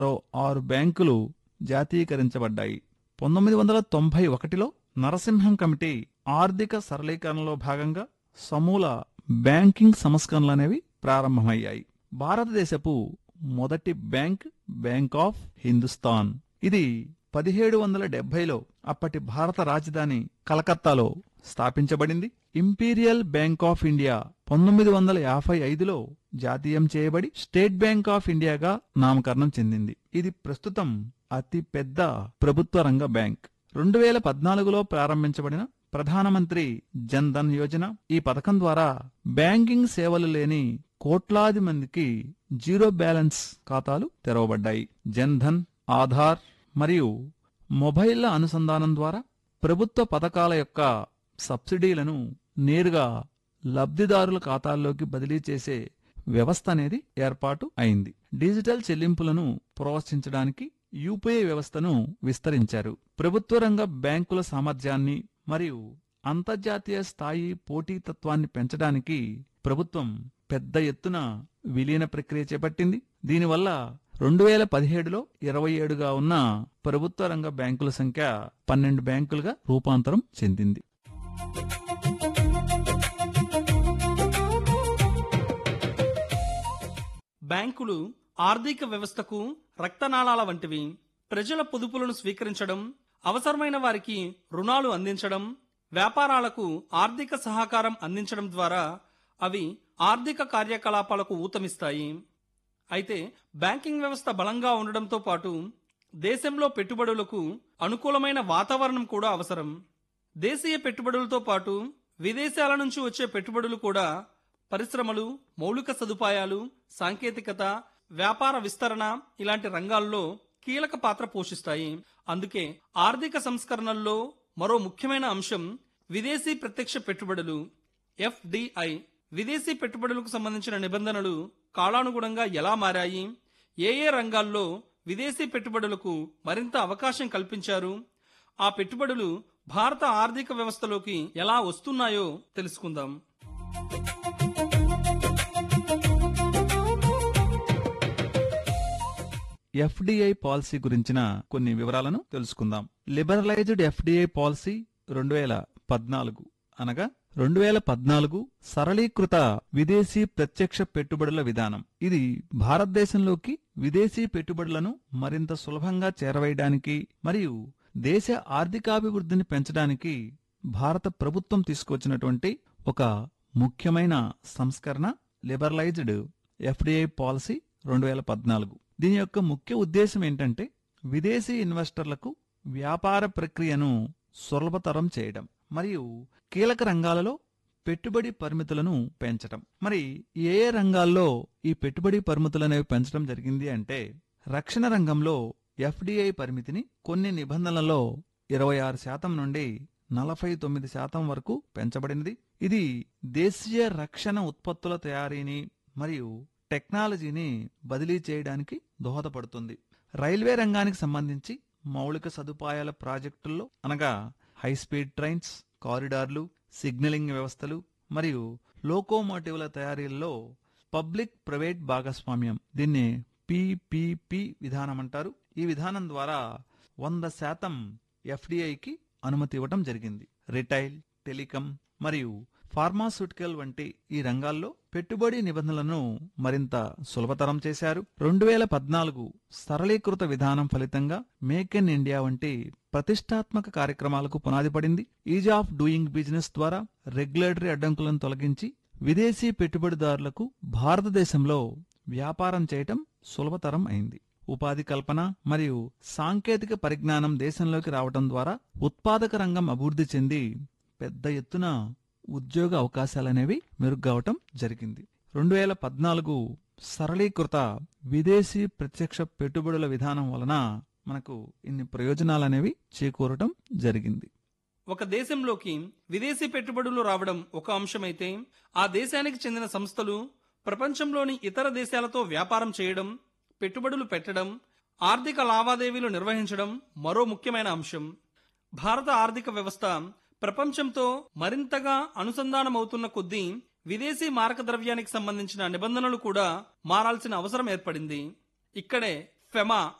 మరో ఆరు బ్యాంకులు జాతీయకరించబడ్డాయి పంతొమ్మిది వందల తొంభై ఒకటిలో నరసింహం కమిటీ ఆర్థిక సరళీకరణలో భాగంగా సమూల బ్యాంకింగ్ సంస్కరణలు అనేవి ప్రారంభమయ్యాయి భారతదేశపు మొదటి బ్యాంక్ బ్యాంక్ ఆఫ్ హిందుస్థాన్ ఇది పదిహేడు వందల డెబ్బైలో అప్పటి భారత రాజధాని కలకత్తాలో స్థాపించబడింది ఇంపీరియల్ బ్యాంక్ ఆఫ్ ఇండియా పంతొమ్మిది వందల యాభై ఐదులో జాతీయం చేయబడి స్టేట్ బ్యాంక్ ఆఫ్ ఇండియాగా నామకరణం చెందింది ఇది ప్రస్తుతం అతి పెద్ద ప్రభుత్వ రంగ బ్యాంక్ రెండు వేల పద్నాలుగులో ప్రారంభించబడిన ప్రధానమంత్రి జన్ ధన్ యోజన ఈ పథకం ద్వారా బ్యాంకింగ్ సేవలు లేని కోట్లాది మందికి జీరో బ్యాలెన్స్ ఖాతాలు తెరవబడ్డాయి జన్ ధన్ ఆధార్ మరియు మొబైళ్ల అనుసంధానం ద్వారా ప్రభుత్వ పథకాల యొక్క సబ్సిడీలను నేరుగా లబ్ధిదారుల ఖాతాల్లోకి బదిలీ చేసే వ్యవస్థ అనేది ఏర్పాటు అయింది డిజిటల్ చెల్లింపులను ప్రోత్సహించడానికి యూపీఐ వ్యవస్థను విస్తరించారు ప్రభుత్వ రంగ బ్యాంకుల సామర్థ్యాన్ని మరియు అంతర్జాతీయ స్థాయి పోటీతత్వాన్ని పెంచడానికి ప్రభుత్వం పెద్ద ఎత్తున విలీన ప్రక్రియ చేపట్టింది దీనివల్ల రెండు వేల పదిహేడులో ఇరవై ఏడుగా ఉన్న ప్రభుత్వ రంగ బ్యాంకుల సంఖ్య పన్నెండు బ్యాంకులుగా రూపాంతరం చెందింది బ్యాంకులు ఆర్థిక వ్యవస్థకు రక్తనాళాల వంటివి ప్రజల పొదుపులను స్వీకరించడం అవసరమైన వారికి రుణాలు అందించడం వ్యాపారాలకు ఆర్థిక సహకారం అందించడం ద్వారా అవి ఆర్థిక కార్యకలాపాలకు ఊతమిస్తాయి అయితే బ్యాంకింగ్ వ్యవస్థ బలంగా ఉండడంతో పాటు దేశంలో పెట్టుబడులకు అనుకూలమైన వాతావరణం కూడా అవసరం దేశీయ పెట్టుబడులతో పాటు విదేశాల నుంచి వచ్చే పెట్టుబడులు కూడా పరిశ్రమలు మౌలిక సదుపాయాలు సాంకేతికత వ్యాపార విస్తరణ ఇలాంటి రంగాల్లో కీలక పాత్ర పోషిస్తాయి అందుకే ఆర్థిక సంస్కరణల్లో మరో ముఖ్యమైన అంశం విదేశీ ప్రత్యక్ష పెట్టుబడులు ఎఫ్డిఐ విదేశీ పెట్టుబడులకు సంబంధించిన నిబంధనలు కాలానుగుణంగా ఎలా మారాయి ఏ ఏ రంగాల్లో విదేశీ పెట్టుబడులకు మరింత అవకాశం కల్పించారు ఆ పెట్టుబడులు భారత ఆర్థిక వ్యవస్థలోకి ఎలా వస్తున్నాయో తెలుసుకుందాం ఎఫ్డిఐ పాలసీ గురించిన కొన్ని వివరాలను తెలుసుకుందాం లిబరలైజ్డ్ ఎఫ్డిఐ పాలసీ రెండు వేల పద్నాలుగు అనగా రెండు వేల పద్నాలుగు సరళీకృత విదేశీ ప్రత్యక్ష పెట్టుబడుల విధానం ఇది భారతదేశంలోకి విదేశీ పెట్టుబడులను మరింత సులభంగా చేరవేయడానికి మరియు దేశ ఆర్థికాభివృద్ధిని పెంచడానికి భారత ప్రభుత్వం తీసుకొచ్చినటువంటి ఒక ముఖ్యమైన సంస్కరణ లిబరలైజ్డ్ ఎఫ్డిఐ పాలసీ రెండు వేల పద్నాలుగు దీని యొక్క ముఖ్య ఉద్దేశం ఏంటంటే విదేశీ ఇన్వెస్టర్లకు వ్యాపార ప్రక్రియను సులభతరం చేయడం మరియు కీలక రంగాలలో పెట్టుబడి పరిమితులను పెంచడం మరి ఏ ఏ రంగాల్లో ఈ పెట్టుబడి పరిమితులు అనేవి పెంచడం జరిగింది అంటే రక్షణ రంగంలో ఎఫ్డిఐ పరిమితిని కొన్ని నిబంధనలలో ఇరవై ఆరు శాతం నుండి నలభై తొమ్మిది శాతం వరకు పెంచబడినది ఇది దేశీయ రక్షణ ఉత్పత్తుల తయారీని మరియు టెక్నాలజీని బదిలీ చేయడానికి దోహదపడుతుంది రైల్వే రంగానికి సంబంధించి మౌలిక సదుపాయాల ప్రాజెక్టుల్లో అనగా హై స్పీడ్ ట్రైన్స్ కారిడార్లు సిగ్నలింగ్ వ్యవస్థలు మరియు లోకోమోటివ్ల తయారీల్లో పబ్లిక్ ప్రైవేట్ భాగస్వామ్యం దీన్ని పిపిపి విధానం అంటారు ఈ విధానం ద్వారా వంద శాతం ఎఫ్డిఐకి అనుమతి ఇవ్వడం జరిగింది రిటైల్ టెలికాం మరియు ఫార్మాస్యూటికల్ వంటి ఈ రంగాల్లో పెట్టుబడి నిబంధనలను మరింత సులభతరం చేశారు రెండు వేల పద్నాలుగు సరళీకృత విధానం ఫలితంగా మేక్ ఇన్ ఇండియా వంటి ప్రతిష్టాత్మక కార్యక్రమాలకు పునాది పడింది ఈజ్ ఆఫ్ డూయింగ్ బిజినెస్ ద్వారా రెగ్యులేటరీ అడ్డంకులను తొలగించి విదేశీ పెట్టుబడిదారులకు భారతదేశంలో వ్యాపారం చేయటం సులభతరం అయింది ఉపాధి కల్పన మరియు సాంకేతిక పరిజ్ఞానం దేశంలోకి రావటం ద్వారా ఉత్పాదక రంగం అభివృద్ధి చెంది పెద్ద ఎత్తున ఉద్యోగ అవకాశాలనేవి మెరుగ్గవటం జరిగింది రెండు వేల పద్నాలుగు సరళీకృత విదేశీ ప్రత్యక్ష పెట్టుబడుల విధానం వలన మనకు ఇన్ని ప్రయోజనాలనేవి చేకూరటం జరిగింది ఒక దేశంలోకి విదేశీ పెట్టుబడులు రావడం ఒక అంశమైతే ఆ దేశానికి చెందిన సంస్థలు ప్రపంచంలోని ఇతర దేశాలతో వ్యాపారం చేయడం పెట్టుబడులు పెట్టడం ఆర్థిక లావాదేవీలు నిర్వహించడం మరో ముఖ్యమైన అంశం భారత ఆర్థిక వ్యవస్థ ప్రపంచంతో మరింతగా అనుసంధానమవుతున్న కొద్దీ విదేశీ మారక ద్రవ్యానికి సంబంధించిన నిబంధనలు కూడా మారాల్సిన అవసరం ఏర్పడింది ఇక్కడే ఫెమా